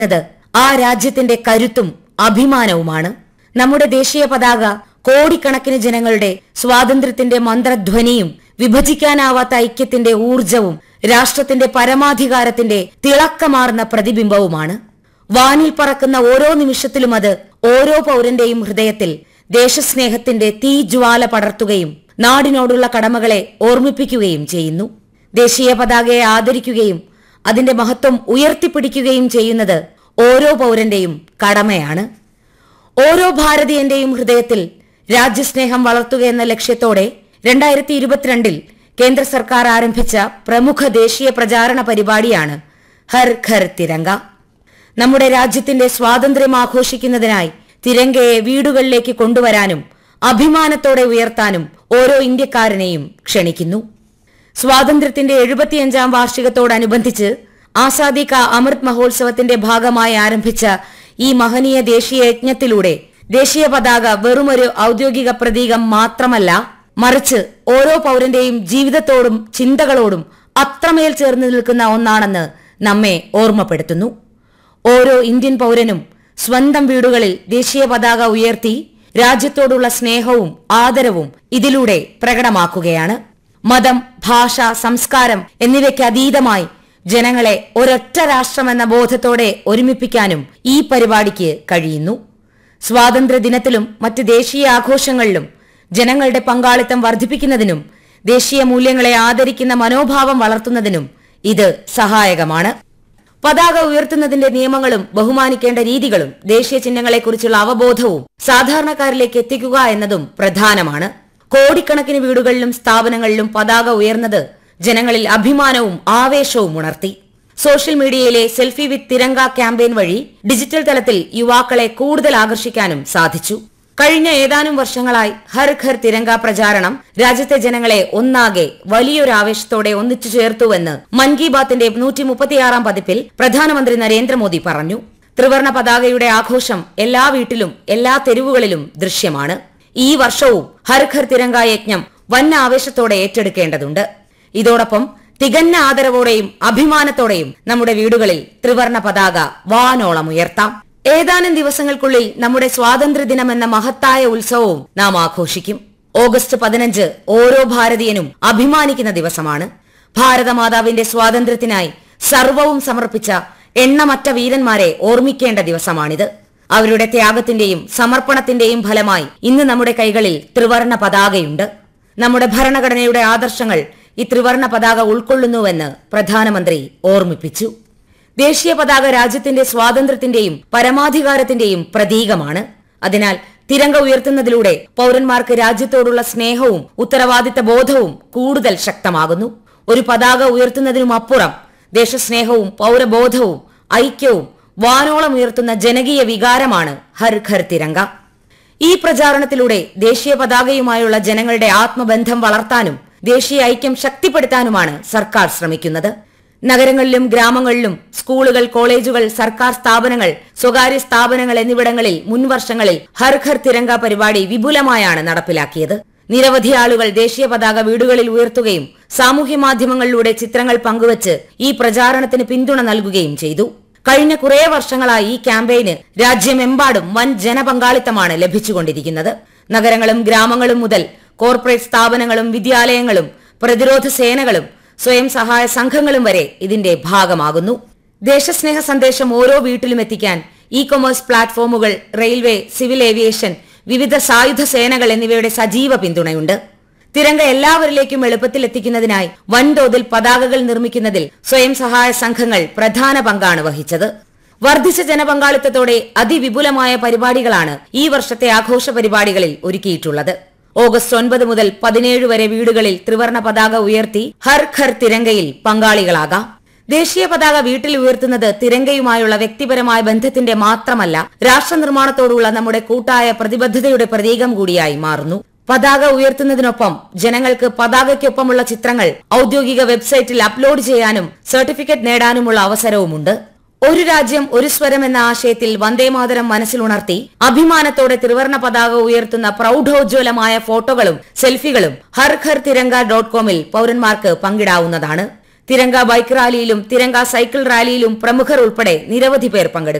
ത് ആ രാജ്യത്തിന്റെ കരുത്തും അഭിമാനവുമാണ് നമ്മുടെ ദേശീയ പതാക കോടിക്കണക്കിന് ജനങ്ങളുടെ സ്വാതന്ത്ര്യത്തിന്റെ മന്ത്രധ്വനിയും വിഭജിക്കാനാവാത്ത ഐക്യത്തിന്റെ ഊർജവും രാഷ്ട്രത്തിന്റെ പരമാധികാരത്തിന്റെ തിളക്കമാർന്ന പ്രതിബിംബവുമാണ് വാനിൽ പറക്കുന്ന ഓരോ നിമിഷത്തിലും അത് ഓരോ പൗരന്റെയും ഹൃദയത്തിൽ ദേശസ്നേഹത്തിന്റെ തീജ്വാല പടർത്തുകയും നാടിനോടുള്ള കടമകളെ ഓർമ്മിപ്പിക്കുകയും ചെയ്യുന്നു ദേശീയ പതാകയെ ആദരിക്കുകയും അതിന്റെ മഹത്വം ഉയർത്തിപ്പിടിക്കുകയും ചെയ്യുന്നത് ഓരോ പൗരന്റെയും കടമയാണ് ഓരോ ഭാരതീയന്റെയും ഹൃദയത്തിൽ രാജ്യസ്നേഹം വളർത്തുക എന്ന ലക്ഷ്യത്തോടെ രണ്ടായിരത്തി ഇരുപത്തിരണ്ടിൽ കേന്ദ്ര സർക്കാർ ആരംഭിച്ച പ്രമുഖ ദേശീയ പ്രചാരണ പരിപാടിയാണ് ഹർ ഘർ തിരങ്ക നമ്മുടെ രാജ്യത്തിന്റെ സ്വാതന്ത്ര്യം ആഘോഷിക്കുന്നതിനായി തിരങ്കയെ വീടുകളിലേക്ക് കൊണ്ടുവരാനും അഭിമാനത്തോടെ ഉയർത്താനും ഓരോ ഇന്ത്യക്കാരനെയും ക്ഷണിക്കുന്നു സ്വാതന്ത്ര്യത്തിന്റെ എഴുപത്തിയഞ്ചാം വാർഷികത്തോടനുബന്ധിച്ച് ആസാദി കാ അമൃത് മഹോത്സവത്തിന്റെ ഭാഗമായി ആരംഭിച്ച ഈ മഹനീയ ദേശീയ യജ്ഞത്തിലൂടെ ദേശീയ പതാക വെറുമൊരു ഔദ്യോഗിക പ്രതീകം മാത്രമല്ല മറിച്ച് ഓരോ പൗരന്റെയും ജീവിതത്തോടും ചിന്തകളോടും അത്രമേൽ ചേർന്ന് നിൽക്കുന്ന ഒന്നാണെന്ന് നമ്മെ ഓർമ്മപ്പെടുത്തുന്നു ഓരോ ഇന്ത്യൻ പൗരനും സ്വന്തം വീടുകളിൽ ദേശീയ പതാക ഉയർത്തി രാജ്യത്തോടുള്ള സ്നേഹവും ആദരവും ഇതിലൂടെ പ്രകടമാക്കുകയാണ് മതം ഭാഷ സംസ്കാരം എന്നിവയ്ക്ക് അതീതമായി ജനങ്ങളെ ഒരൊറ്റ രാഷ്ട്രമെന്ന ബോധത്തോടെ ഒരുമിപ്പിക്കാനും ഈ പരിപാടിക്ക് കഴിയുന്നു സ്വാതന്ത്ര്യദിനത്തിലും മറ്റ് ദേശീയ ആഘോഷങ്ങളിലും ജനങ്ങളുടെ പങ്കാളിത്തം വർദ്ധിപ്പിക്കുന്നതിനും ദേശീയ മൂല്യങ്ങളെ ആദരിക്കുന്ന മനോഭാവം വളർത്തുന്നതിനും ഇത് സഹായകമാണ് പതാക ഉയർത്തുന്നതിന്റെ നിയമങ്ങളും ബഹുമാനിക്കേണ്ട രീതികളും ദേശീയ ചിഹ്നങ്ങളെക്കുറിച്ചുള്ള അവബോധവും സാധാരണക്കാരിലേക്ക് എത്തിക്കുക എന്നതും പ്രധാനമാണ് കോടിക്കണക്കിന് വീടുകളിലും സ്ഥാപനങ്ങളിലും പതാക ഉയർന്നത് ജനങ്ങളിൽ അഭിമാനവും ആവേശവും ഉണർത്തി സോഷ്യൽ മീഡിയയിലെ സെൽഫി വിത്ത് തിരങ്ക ക്യാമ്പയിൻ വഴി ഡിജിറ്റൽ തലത്തിൽ യുവാക്കളെ കൂടുതൽ ആകർഷിക്കാനും സാധിച്ചു കഴിഞ്ഞ ഏതാനും വർഷങ്ങളായി ഹർ ഘർ തിരങ്ക പ്രചാരണം രാജ്യത്തെ ജനങ്ങളെ ഒന്നാകെ വലിയൊരു ആവേശത്തോടെ ഒന്നിച്ചു ചേർത്തുവെന്ന് മൻ കി ബാത്തിന്റെ നൂറ്റി മുപ്പത്തിയാറാം പതിപ്പിൽ പ്രധാനമന്ത്രി നരേന്ദ്രമോദി പറഞ്ഞു ത്രിവർണ പതാകയുടെ ആഘോഷം എല്ലാ വീട്ടിലും എല്ലാ തെരുവുകളിലും ദൃശ്യമാണ് ഈ വർഷവും ഹർ ഘർ തിരങ്ക യജ്ഞം വൻ ആവേശത്തോടെ ഏറ്റെടുക്കേണ്ടതുണ്ട് ഇതോടൊപ്പം തികഞ്ഞ ആദരവോടെയും അഭിമാനത്തോടെയും നമ്മുടെ വീടുകളിൽ ത്രിവർണ പതാക വാനോളം ഉയർത്താം ഏതാനും ദിവസങ്ങൾക്കുള്ളിൽ നമ്മുടെ സ്വാതന്ത്ര്യദിനം എന്ന മഹത്തായ ഉത്സവവും നാം ആഘോഷിക്കും ഓഗസ്റ്റ് പതിനഞ്ച് ഓരോ ഭാരതീയനും അഭിമാനിക്കുന്ന ദിവസമാണ് ഭാരതമാതാവിന്റെ സ്വാതന്ത്ര്യത്തിനായി സർവവും സമർപ്പിച്ച എണ്ണമറ്റ വീരന്മാരെ ഓർമ്മിക്കേണ്ട ദിവസമാണിത് അവരുടെ ത്യാഗത്തിന്റെയും സമർപ്പണത്തിന്റെയും ഫലമായി ഇന്ന് നമ്മുടെ കൈകളിൽ ത്രിവർണ പതാകയുണ്ട് നമ്മുടെ ഭരണഘടനയുടെ ആദർശങ്ങൾ ഈ ത്രിവർണ പതാക ഉൾക്കൊള്ളുന്നുവെന്ന് പ്രധാനമന്ത്രി ഓർമ്മിപ്പിച്ചു ദേശീയ പതാക രാജ്യത്തിന്റെ സ്വാതന്ത്ര്യത്തിന്റെയും പരമാധികാരത്തിന്റെയും പ്രതീകമാണ് അതിനാൽ തിരങ്ക ഉയർത്തുന്നതിലൂടെ പൌരന്മാർക്ക് രാജ്യത്തോടുള്ള സ്നേഹവും ഉത്തരവാദിത്ത ബോധവും കൂടുതൽ ശക്തമാകുന്നു ഒരു പതാക ഉയർത്തുന്നതിനുമപ്പുറം ദേശസ്നേഹവും പൌരബോധവും ഐക്യവും വാനോളം ഉയർത്തുന്ന ജനകീയ വികാരമാണ് ഹർ ഘർ തിരങ്ക ഈ പ്രചാരണത്തിലൂടെ ദേശീയ പതാകയുമായുള്ള ജനങ്ങളുടെ ആത്മബന്ധം വളർത്താനും ദേശീയ ഐക്യം ശക്തിപ്പെടുത്താനുമാണ് സർക്കാർ ശ്രമിക്കുന്നത് നഗരങ്ങളിലും ഗ്രാമങ്ങളിലും സ്കൂളുകൾ കോളേജുകൾ സർക്കാർ സ്ഥാപനങ്ങൾ സ്വകാര്യ സ്ഥാപനങ്ങൾ എന്നിവിടങ്ങളിൽ മുൻവർഷങ്ങളിൽ ഹർ ഘർ തിരങ്ക പരിപാടി വിപുലമായാണ് നടപ്പിലാക്കിയത് നിരവധി ആളുകൾ ദേശീയ പതാക വീടുകളിൽ ഉയർത്തുകയും സാമൂഹ്യ മാധ്യമങ്ങളിലൂടെ ചിത്രങ്ങൾ പങ്കുവച്ച് ഈ പ്രചാരണത്തിന് പിന്തുണ നൽകുകയും ചെയ്തു കഴിഞ്ഞ കുറേ വർഷങ്ങളായി ഈ ക്യാമ്പയിന് രാജ്യമെമ്പാടും വൻ ജനപങ്കാളിത്തമാണ് ലഭിച്ചുകൊണ്ടിരിക്കുന്നത് നഗരങ്ങളും ഗ്രാമങ്ങളും മുതൽ കോർപ്പറേറ്റ് സ്ഥാപനങ്ങളും വിദ്യാലയങ്ങളും പ്രതിരോധ സേനകളും സ്വയം സഹായ സംഘങ്ങളും വരെ ഇതിന്റെ ഭാഗമാകുന്നു ദേശസ്നേഹ സന്ദേശം ഓരോ വീട്ടിലും എത്തിക്കാൻ ഇ കൊമേഴ്സ് പ്ലാറ്റ്ഫോമുകൾ റെയിൽവേ സിവിൽ ഏവിയേഷൻ വിവിധ സായുധ സേനകൾ എന്നിവയുടെ സജീവ പിന്തുണയുണ്ട് തിരങ്ക എല്ലാവരിലേക്കും എളുപ്പത്തിൽ എത്തിക്കുന്നതിനായി വൻതോതിൽ പതാകകൾ നിർമ്മിക്കുന്നതിൽ സ്വയം സഹായ സംഘങ്ങൾ പ്രധാന പങ്കാണ് വഹിച്ചത് വർദ്ധിച്ച ജനപങ്കാളിത്തത്തോടെ അതിവിപുലമായ പരിപാടികളാണ് ഈ വർഷത്തെ ആഘോഷ പരിപാടികളിൽ ഒരുക്കിയിട്ടുള്ളത് ഓഗസ്റ്റ് ഒൻപത് മുതൽ പതിനേഴ് വരെ വീടുകളിൽ ത്രിവർണ പതാക ഉയർത്തി ഹർ ഘർ തിരങ്കയിൽ പങ്കാളികളാകാം ദേശീയ പതാക വീട്ടിൽ ഉയർത്തുന്നത് തിരങ്കയുമായുള്ള വ്യക്തിപരമായ ബന്ധത്തിന്റെ മാത്രമല്ല രാഷ്ട്ര നിർമ്മാണത്തോടുള്ള നമ്മുടെ കൂട്ടായ പ്രതിബദ്ധതയുടെ പ്രതീകം കൂടിയായി മാറുന്നു പതാക ഉയർത്തുന്നതിനൊപ്പം ജനങ്ങൾക്ക് പതാകയ്ക്കൊപ്പമുള്ള ചിത്രങ്ങൾ ഔദ്യോഗിക വെബ്സൈറ്റിൽ അപ്ലോഡ് ചെയ്യാനും സർട്ടിഫിക്കറ്റ് നേടാനുമുള്ള അവസരവുമുണ്ട് ഒരു രാജ്യം ഒരു സ്വരം എന്ന ആശയത്തിൽ വന്ദേമാതരം മനസ്സിലുണർത്തി അഭിമാനത്തോടെ ത്രിവർണ പതാക ഉയർത്തുന്ന പ്രൗഢോജ്വലമായ ഫോട്ടോകളും സെൽഫികളും ഹർ ഘർ തിരങ്ക ഡോട്ട് കോമിൽ പൌരന്മാർക്ക് പങ്കിടാവുന്നതാണ് തിരങ്ക ബൈക്ക് റാലിയിലും തിരങ്ക സൈക്കിൾ റാലിയിലും പ്രമുഖർ ഉൾപ്പെടെ നിരവധി പേർ പങ്കെടുക്കും